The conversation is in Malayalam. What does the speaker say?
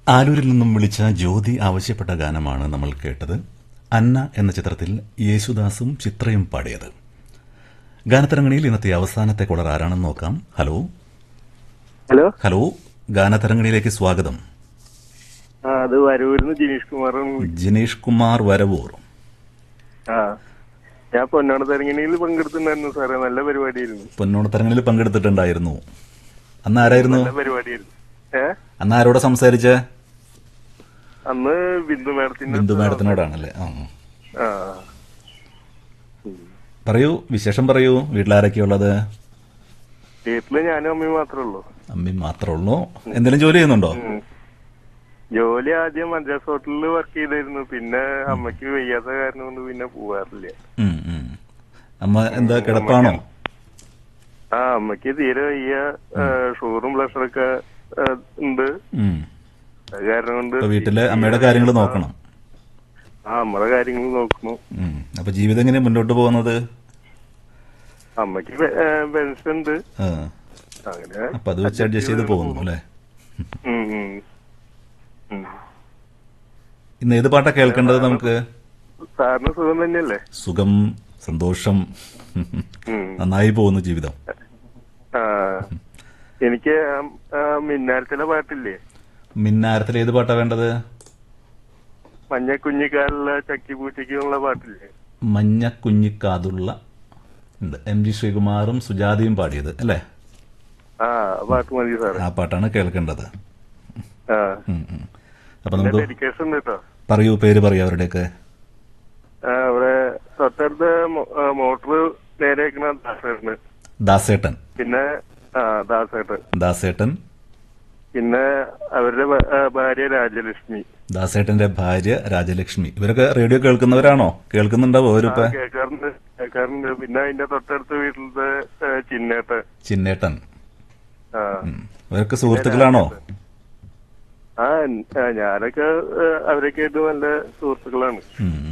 ആലൂരിൽ നിന്നും വിളിച്ച ജ്യോതി ആവശ്യപ്പെട്ട ഗാനമാണ് നമ്മൾ കേട്ടത് അന്ന എന്ന ചിത്രത്തിൽ യേശുദാസും ചിത്രയും പാടിയത് ഗാനതരംഗണിയിൽ ഇന്നത്തെ അവസാനത്തെ കോളർ ആരാണെന്ന് നോക്കാം ഹലോ ഹലോ ഹലോ ഗാനതരംഗണിയിലേക്ക് സ്വാഗതം ആ അത് വരൂരിന്ന് ജിനീഷ് കുമാറാണ് വിളിക്കുന്നത്. ജിനീഷ് കുമാർ വരവൂർ ആ ഞാൻ പൊന്നാട് തെരഞ്ഞെടുപ്പിൽ പങ്കെടുത്തിട്ടുണ്ടായിരുന്നു സാറേ നല്ല പരിപാടിയായിരുന്നു പൊന്നോണത്തരങ്ങളിൽ പങ്കെടുത്തിട്ടുണ്ടായിരുന്നു അന്ന് ആരായിരുന്നു നല്ല പരിപാടിയായിരുന്നു ഏ അന്ന് ആരോടെ സംസാരിച്ച അന്ന് ബിന്ദു മേഡത്തിന്റെ ബിന്ദു മാഡത്തിനോടാണല്ലേ ആ ആ പറയൂ വിശേഷം പറയൂ വീട്ടിലാരൊക്കെയുള്ളത് വീട്ടില് ഞാനും അമ്മയും മാത്രമേ ഉള്ളൂ അമ്മി മാത്രമേ ഉള്ളൂ എന്തെങ്കിലും ജോലി ചെയ്യുന്നുണ്ടോ ഉം. ജോലി ആദ്യം മദ്രാസ് ഹോട്ടലിൽ വർക്ക് ചെയ്തായിരുന്നു പിന്നെ അമ്മയ്ക്ക് വയ്യാത്ത കാരണം കൊണ്ട് പിന്നെ പോവാറില്ല ഉം, ഉം. അമ്മ എന്താ കിടപ്പാണോ ആ അമ്മയ്ക്ക് തീരെ വയ്യ ഷുഗറും പ്രഷറൊക്കെ ആ, ഉണ്ട് ഉം. അത് കാരണം കൊണ്ട് അപ്പൊ വീട്ടിലെ അമ്മയുടെ കാര്യങ്ങൾ നോക്കണം ആ നമ്മുടെ കാര്യങ്ങൾ നോക്കുന്നു ഉം. അപ്പൊ ജീവിതം എങ്ങനെ മുന്നോട്ട് പോകുന്നത് അമ്മയ്ക്ക് പെൻഷൻ ഉണ്ട് ആ. അങ്ങനെ അപ്പൊ അത് വെച്ച് അഡ്ജസ്റ്റ് ചെയ്ത് പോകുന്നു അല്ലെ ഉം, ഉം. ഉം. ഇന്ന് ഏത് പാട്ടാ കേൾക്കേണ്ടത് നമുക്ക് സാറിന് സുഖം തന്നെയല്ലേ സുഖം സന്തോഷം ഉം. നന്നായി പോകുന്നു ജീവിതം ആ എനിക്ക് ആ- ആ മിന്നാരത്തിലെ പാട്ടില്ലേ മിന്നാരത്തിൽ ഏത് പാട്ടാ വേണ്ടത് മഞ്ഞ കുഞ്ഞിക്കാലുള്ള ചക്കിപ്പൂച്ചയ്ക്കുള്ള പാട്ടില്ലേ മഞ്ഞ കുഞ്ഞിക്കാതുള്ള ഉണ്ട് എം ജി ശ്രീകുമാറും സുജാതയും പാടിയത് അല്ലേ ആ ആ പാട്ട് മതി സാറേ ആ പാട്ടാണ് കേൾക്കേണ്ടത് ആ ഉം, ഉം. അപ്പൊ നമുക്ക് ഡെഡിക്കേഷൻ ഉണ്ട് കേട്ടോ പറയൂ പേര് പറയൂ അവരുടെയൊക്കെ ആ, അവിടെ തൊട്ടടുത്ത് മോട്ടർ നേരെ വെക്കണ ദാസേട്ടന് ദാസേട്ടൻ പിന്നെ ആ ദാസേട്ടൻ ദാസേട്ടൻ പിന്നെ അവരുടെ ഭ- ആ, ഭാര്യ രാജലക്ഷ്മി ദാസേട്ടന്റെ ഭാര്യ രാജലക്ഷ്മി ഇവരൊക്കെ റേഡിയോ കേൾക്കുന്നവരാണോ കേൾക്കുന്നുണ്ടാവോ ആ, അവരിപ്പോ കേൾക്കാറുണ്ട് കേൾക്കാറുണ്ട് പിന്നെ അതിന്റെ തൊട്ടടുത്ത വീട്ടിലത്തെ ആ, ചിന്നേട്ടൻ ചിന്നേട്ടൻ ആ ഉം. ഇവരൊക്കെ സുഹൃത്തുക്കളാണോ ആ ഞാനൊക്കെ ആ, അവരൊക്കെ ആയിട്ട് നല്ല സുഹൃത്തുക്കളാണ് ഉം.